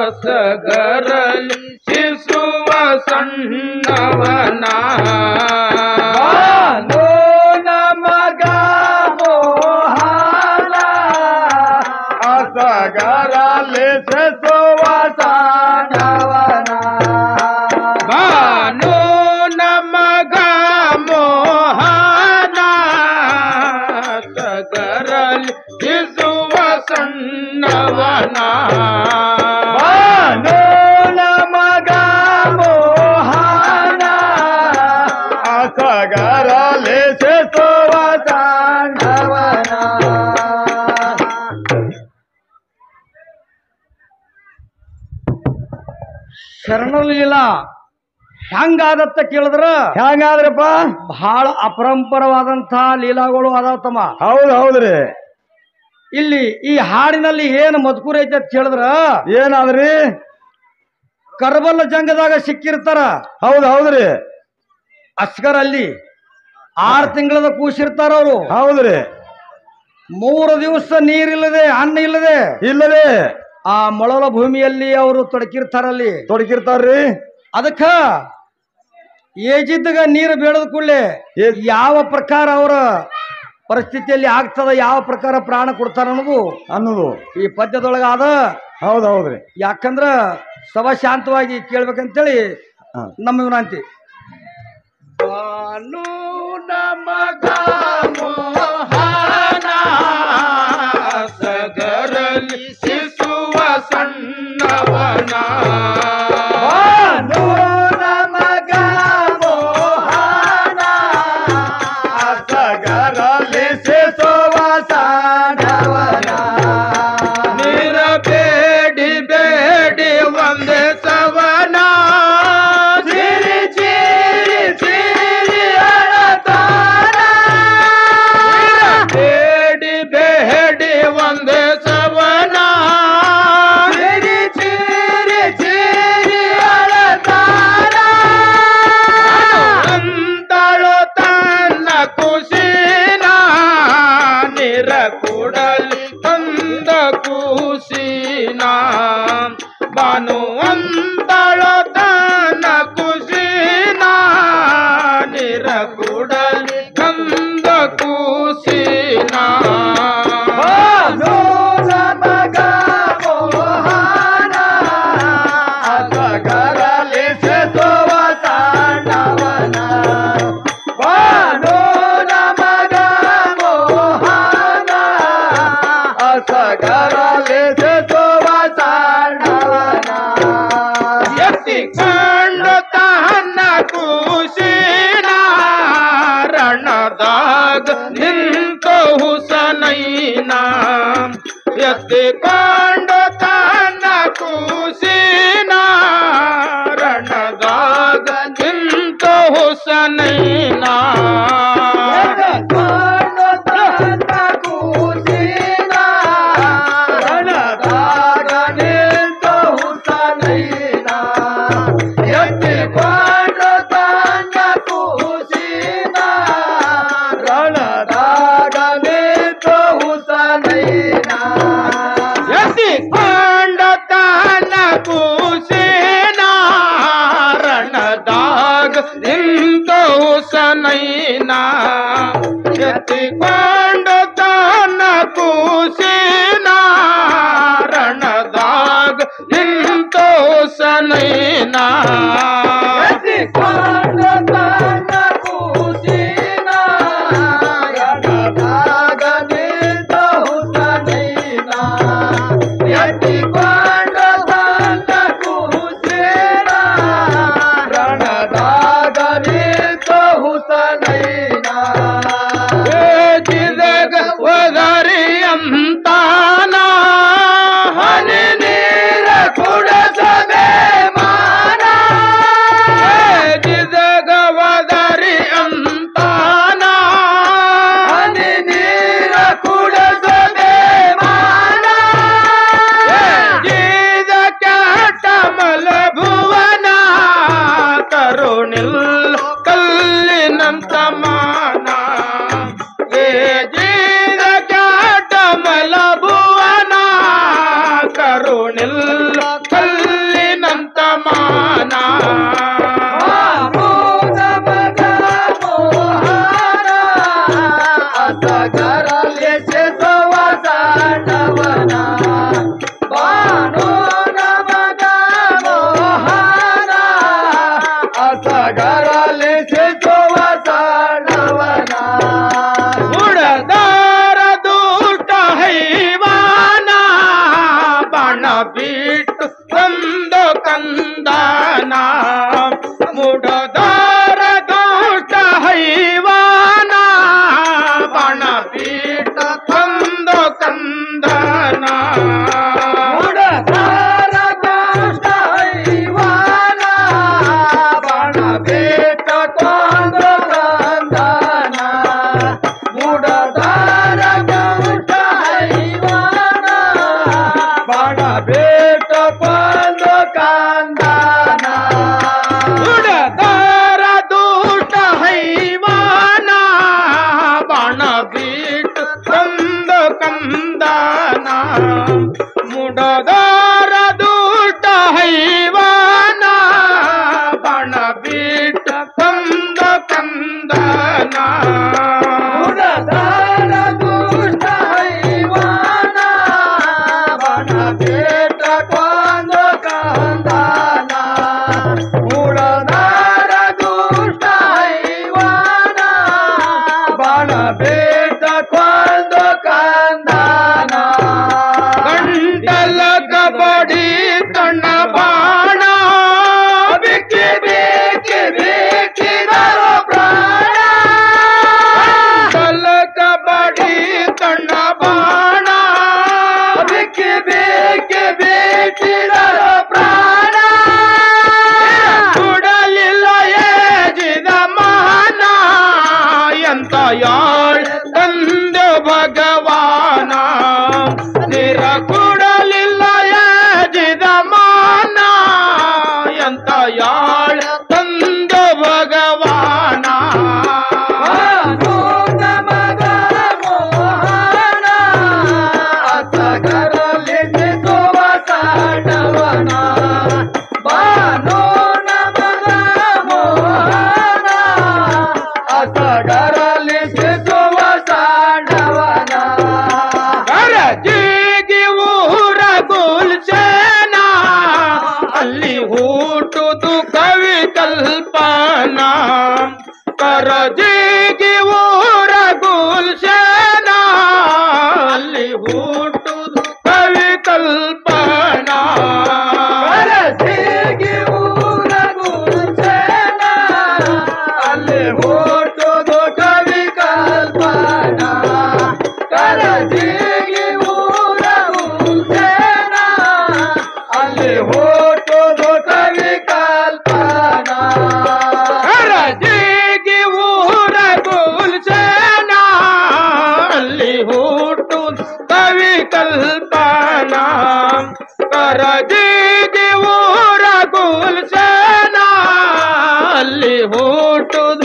ಸಗರಲಿ ಶಿಸುವ ಸಣ್ಣವನ ಬಾನು ನಮಗ ಮೋಹನ ಅಸಗರಲಿ ಸೆಸುವ ಸಾಣವನ ಭಾನು ನಮಗ ಮೋಹನ ಸಗರಲಿ ಶಿಸುವ ಸಣ್ಣವನ ಬಾನು ನಮಗ ಮೋಹನ ಅಸಗರಲಿ ಸೆಸುವ ಸಾಣವನ ಶರಣಲಿಲ್ಲ ಹೆಂಗಾದತ್ತ ಕೇಳಿದ್ರ ಹೆಂಗಾದ್ರಪ್ಪ ಬಹಳ ಅಪರಂಪರವಾದಂತ ಲೀಲಾಗಳು ಅದಾವ ತಮ್ಮ ಹೌದ್ ಹೌದ್ರಿ ಇಲ್ಲಿ ಈ ಹಾಡಿನಲ್ಲಿ ಏನು ಮದ್ಕೂರ ಐತೆ ಅಂತ ಕೇಳಿದ್ರ ಏನಾದ್ರಿ ಕರ್ಬಲ್ಲ ಜಂಗದಾಗ ಸಿಕ್ಕಿರ್ತಾರ ಹೌದ್ ಹೌದ್ರಿ ಅಸ್ಕರ್ ಅಲ್ಲಿ ಆರು ತಿಂಗಳದ ಕೂಸಿರ್ತಾರ ಅವರು ಹೌದ್ರಿ ಮೂರು ದಿವಸ ನೀರಿಲ್ಲದೆ ಅನ್ನ ಇಲ್ಲದೆ ಇಲ್ಲರಿ ಆ ಮೊಳಲ ಭೂಮಿಯಲ್ಲಿ ಅವರು ತೊಡಕಿರ್ತಾರಲ್ಲಿ ತೊಡಕಿರ್ತಾರ್ರಿ ಅದಕ್ಕ ಏಜಿದ್ದಾಗ ನೀರು ಬೇಡದ ಕೂಡಲೇ ಏ- ಯಾವ ಪ್ರಕಾರ ಅವರ ಪರಿಸ್ಥಿತಿಯಲ್ಲಿ ಆಗ್ತದ ಯಾವ ಪ್ರಕಾರ ಪ್ರಾಣ ಕೊಡ್ತಾರ ಅನ್ನೋದು ಅನ್ನೋದು ಈ ಪದ್ಯದೊಳಗ ಅದ ಹೌದ್ ಹೌದ್ರಿ ಯಾಕಂದ್ರ ಸಭಾ ಶಾಂತವಾಗಿ ಕೇಳ್ಬೇಕಂತೇಳಿ ಹಾ. ನಮ್ಮ ವಿನಂತಿ ಭಾನು ನಮಗ ಮೋಹನ ಸಗರಲಿ ಶಿಸುವ ಸಣ್ಣವನ ಭಾನು ನಮಗ ಮೋಹನ ಅಸಗರಲಿ ಶಿಸುವ ಸಾಣವನ ನೀರ ಬೇಡಿ ಬೇಡಿ ಒಂದೇ ಸವನ ಚಿರಿ ಚಿರಿ ಚಿರಿ ಅಳತಾನ ಬೇಡಿ ಬೇಡಿ ಒಂದೇ ಸವನ ಚಿರಿ ಚಿರಿ ಚಿರಿ ಅಳತಾನ ಅಂತಳು ತನ್ನ ಕುಸಿನ ನಿರ ಕೂಡಲಿ ತಂದ ಕೂಸಿನ ಬಾನು ಅಂತಳು ತನ್ನ ಕುಸಿನ ನಿರ ಕೂಡಲಿ ತಂದ ಕೂಸಿನ ಭಾನು ನಮಗ ಮೋಹನ ಅಸಗರಲಿ ಸೆಸುವ ತಾಂಡವನ ಭಾನು ನಮಗ ಮೋಹನ ಅಸಗರಲಿ ಸೆಸುವ ತಾಂಡವನ ಎತ್ತಿಕೊಂಡು ತನ್ನ ಕೂಸಿನ ರಣದಾಗ ನಿಂತು ಹುಸನೈನ ಎತ್ತಿಕೊಂಡು ತನ್ನ ಕೂಸಿನ ರಣದಾಗ ನಿಂತು ಹುಸನೈನ ಎತ್ತಿಕೊಂಡು ತನ್ನ ಕೂಸಿನ ರಣದಾಗ ನಿಂತು ಹುಸನೈನ ಎತ್ತಿಕೊಂಡು ತನ್ನ ಕೂಸಿನ ರಣದಾಗ ನಿಂತು ಹುಸನೈನ ಬೇಜಿದಾಗ ಒದರಿ ಅಂತಾನ ಹನಿ ನೀರ ಕುಡಸದೆ ಮಾನ ಬೇಜಿದಾಗ ಒದರಿ ಅಂತಾನ ಹನಿ ನೀರ ಕುಡಸದೆ ಮಾನ ಬೇಜಿದ ಕ್ಯಾಟ ಮಲ ಭುವನ ಕರುಣಿಲ್ ಕಲ್ಲಿನಂತ ಮಾನ ಬೇಜಿದ ಕ್ಯಾಟ ಮಲ ಭುವನ ಕರುಣಿಲ್ ಕಲ್ಲ ಬಿಟ್ಟು ತಂದು ಕಂದಾನ ಮುಡದಾರ ದೋಷ್ಟ ಹೈವಾನ ಬಾಣ ಬಿಟ್ಟು ತಂದು ಕಂದನ ಮುಡದಾರ ದುಷ್ಟ ಹೈವಾನ, ಬಾಣ ಬೇಟ ಕೊಂದು ಕಂದನ. ಮುಡದಾರ ದುಷ್ಟ ಹೈವಾನ, ಬಾಣ ಬೇಟ ಕೊಂದು ಕಂದನ. ಮುಡದಾರ ದೋಷ್ಟ ಹೈವಾನ ಬಾಣ ಬಿಟ್ಟು ತಂದು ಕಂದನ ಮುಡದಾರ ದೂಟ ಹೈವಾನ ಬಾಣ ಬಿಟ್ಟು ತಂದು ಕಂದನ ಮುಡದಾರ ದುಷ್ಟ ಹೈವಾನ, ಬಾಣ ಬೇಟ ಕೊಂದು ಕಂದನ. ಮುಡದಾರ ದುಷ್ಟ ಹೈವಾನ, ಬಾಣ ಬೇಟ ಕೊಂದು ಕಂದನ. ಗಂಟಲ ಕಬಡಿ ತಣ್ಣ ಬಾಣ ಬೇಕಿ ಬೇಕಿ ಬೇಕಿದರು ಪ್ರಾಣ ಗಂಟಲ ಕಬಡಿ ತಣ್ಣ ಬಾಣ ಬೇಕಿ ಬೇಕಿ ಬೇಕಿದರು ಪ್ರಾಣ ಕೊಡಲಿಲ್ಲ ಏಜಿದ ಮಾನ ಎಂತ ಯಾಳ್ ತಂದು ಭಗವಾನ ನಿರ ಕೊಡಲಿಲ್ಲ ಏಜಿದ ಮಾನ ಎಂತ ಯಾಳ್ ತಂದು ಭಗವಾನ ಭಾನು ನಮಗ ಮೋಹನ, ಅಸಗರಲಿ ನಿಸುವ ಸಾಂಡವನ. ಭಾನು ನಮಗ ಮೋಹನ, ಅಸಗರಲಿ ನಿಸುವ ಸಾಂಡವನ. ಕರಜಿಗಿ ಊರ ಗುಲ್ಸೇನ ಅಲ್ಲಿ ಹುಟ್ಟುದು ಕವಿ ಕಲ್ಪನಾ ಕರಜಿಗಿ ಊರ ಗುಲ್ಸೇನ ಅಲ್ಲಿ ಹುಟ್ಟುದು ಕವಿ ಕಲ್ಪನಾ ಕರಸಿಗಿ ಊರ ಗುಲ್ಸೇನ, ಅಲ್ಲಿ ಹುಟ್ಟುದು ಕವಿ ಕಲ್ಪನಾ. ಕರಸಿಗಿ ಊರ ಗುಲ್ಸೇನ, ಅಲ್ಲಿ ಹುಟ್ಟುದು ಕವಿ ಕಲ್ಪನಾ. ಕರಜಿಗಿ ಊರ ಗುಲ್ಸೇನ ಅಲ್ಲಿ ಹುಟ್ಟುದು ಕವಿ ಕಲ್ಪನಾ ಕರಜಿಗಿ ಊರ ಗುಲ್ಸೇನ ಅಲ್ಲಿ ಹುಟ್ಟುದು